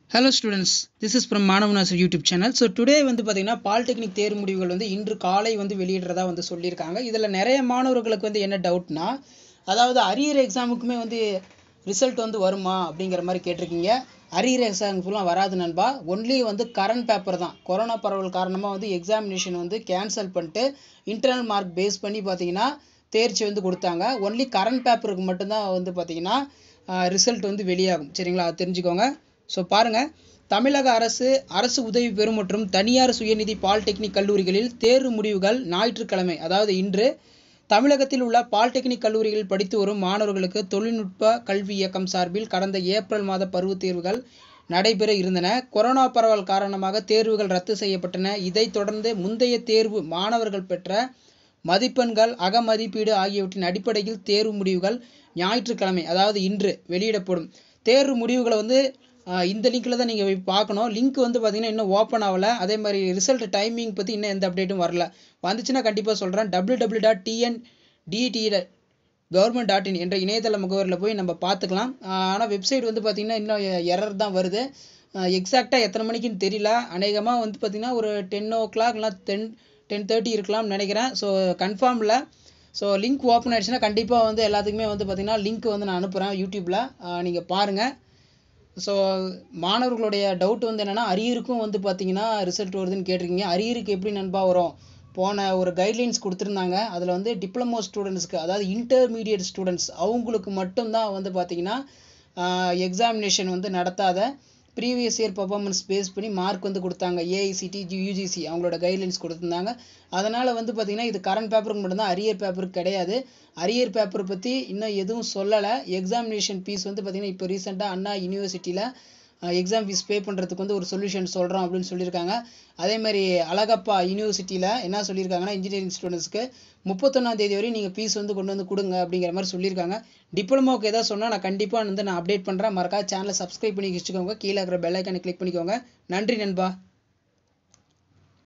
hello students this is from மாணவனாசர் YouTube channel so today வந்து பார்த்தீங்கன்னா பாலிடெக்னிக் தேர்வு முடிவுகள் வந்து இன்று காலை வந்து வெளியிடுறதா வந்து சொல்லியிருக்காங்க இதில் நிறைய மாணவர்களுக்கு வந்து என்ன டவுட்னா அதாவது அரியர் எக்ஸாமுக்குமே வந்து ரிசல்ட் வந்து வருமா அப்படிங்கிற மாதிரி கேட்டிருக்கீங்க அரியர் எக்ஸாம் ஃபுல்லாக வராது நண்பா ஒன்லி வந்து கரண்ட் பேப்பர் தான் கொரோனா பரவல் காரணமாக வந்து எக்ஸாமினேஷன் வந்து கேன்சல் பண்ணிட்டு இன்டர்னல் மார்க் பேஸ் பண்ணி பார்த்தீங்கன்னா தேர்ச்சி வந்து கொடுத்தாங்க ஒன்லி கரண்ட் பேப்பருக்கு மட்டும்தான் வந்து பார்த்தீங்கன்னா ரிசல்ட் வந்து வெளியாகும் சரிங்களா அது தெரிஞ்சுக்கோங்க ஸோ பாருங்கள் தமிழக அரசு அரசு உதவி பெறும் மற்றும் தனியார் சுயநிதி பாலிடெக்னிக் கல்லூரிகளில் தேர்வு முடிவுகள் ஞாயிற்றுக்கிழமை அதாவது இன்று தமிழகத்தில் உள்ள பாலிடெக்னிக் கல்லூரிகளில் படித்து வரும் மாணவர்களுக்கு தொழில்நுட்ப கல்வி இயக்கம் சார்பில் கடந்த ஏப்ரல் மாத பருவத் தேர்வுகள் நடைபெற இருந்தன கொரோனா பரவல் காரணமாக தேர்வுகள் ரத்து செய்யப்பட்டன இதைத் தொடர்ந்து முந்தைய தேர்வு மாணவர்கள் பெற்ற மதிப்பெண்கள் அகமதிப்பீடு ஆகியவற்றின் அடிப்படையில் தேர்வு முடிவுகள் ஞாயிற்றுக்கிழமை அதாவது இன்று வெளியிடப்படும் தேர்வு முடிவுகளை வந்து இந்த லிங்க்கில் தான் நீங்கள் போய் பார்க்கணும் லிங்க் வந்து பார்த்தீங்கன்னா இன்னும் ஓப்பன் ஆகலை அதே மாதிரி ரிசல்ட் டைமிங் பற்றி இன்னும் எந்த அப்டேட்டும் வரல வந்துச்சுன்னா கண்டிப்பாக சொல்கிறேன் W W dot TN DT government dot in என்ற இணையதள முகவரியில் போய் நம்ம பார்த்துக்கலாம் ஆனால் வெப்சைட் வந்து பார்த்திங்கன்னா இன்னும் எரர் தான் வருது எக்ஸாக்டாக எத்தனை மணிக்குன்னு தெரியல அநேகமாக வந்து பார்த்திங்கன்னா ஒரு டென் ஓ கிளாக் இல்லை டென் டென் தேர்ட்டி இருக்கலாம்னு நினைக்கிறேன் ஸோ கன்ஃபார்மில் ஸோ லிங்க் ஓப்பன் ஆயிடுச்சுன்னா கண்டிப்பாக வந்து எல்லாத்துக்குமே வந்து பார்த்திங்கன்னா லிங்க் வந்து நான் அனுப்புகிறேன் யூடியூப்பில் நீங்கள் பாருங்கள் ஸோ மாணவர்களுடைய டவுட் வந்து என்னென்னா அரியருக்கும் வந்து பார்த்தீங்கன்னா ரிசல்ட் வருதுன்னு கேட்டிருக்கீங்க அரியருக்கு எப்படி நண்பா வரும் போன ஒரு கைட்லைன்ஸ் கொடுத்துருந்தாங்க அதில் வந்து டிப்ளமோ ஸ்டூடெண்ட்ஸ்க்கு அதாவது இன்டர்மீடியட் ஸ்டூடெண்ட்ஸ் அவங்களுக்கு மட்டும்தான் வந்து பார்த்தீங்கன்னா எக்ஸாமினேஷன் வந்து நடத்தாத ப்ரீவியஸ் இயர் பர்ஃபார்மன்ஸ் பேஸ் பண்ணி மார்க் வந்து கொடுத்தாங்க ஏஐசிடி யூஜிசி அவங்களோட கைட்லைன்ஸ் கொடுத்துருந்தாங்க அதனால் வந்து பார்த்திங்கன்னா இது கரண்ட் பேப்பருக்கு மட்டும்தான் அரியர் பேப்பருக்கு கிடையாது அரியர் பேப்பர் பற்றி இன்னும் எதுவும் சொல்லலை எக்ஸாமினேஷன் ஃபீஸ் வந்து பார்த்திங்கன்னா இப்போ ரீசெண்டாக அண்ணா யூனிவர்சிட்டியில் எக்ஸாம் ஃபீஸ் பே பண்ணுறதுக்கு வந்து ஒரு சொல்யூஷன் சொல்கிறோம் அப்படின்னு சொல்லியிருக்காங்க அதே மாதிரி அழகப்பா யூனிவர்சிட்டியில் என்ன சொல்லியிருக்காங்கன்னா இன்ஜினியரிங் ஸ்டூடெண்ட்ஸ்க்கு முப்பத்தொன்னாம் தேதி வரையும் நீங்கள் ஃபீஸ் வந்து கொண்டு வந்து கொடுங்க அப்படிங்கிற மாதிரி சொல்லியிருக்காங்க டிப்ளமோக்கு எதாவது சொன்னால் நான் கண்டிப்பாக வந்து நான் அப்டேட் பண்ணுறேன் மறக்காத சேனலை சப்ஸ்கிரைப் பண்ணி வச்சுக்கோங்க கீழே இருக்கிற பெல் ஐக்கானை கிளிக் பண்ணிக்கோங்க நன்றி நண்பா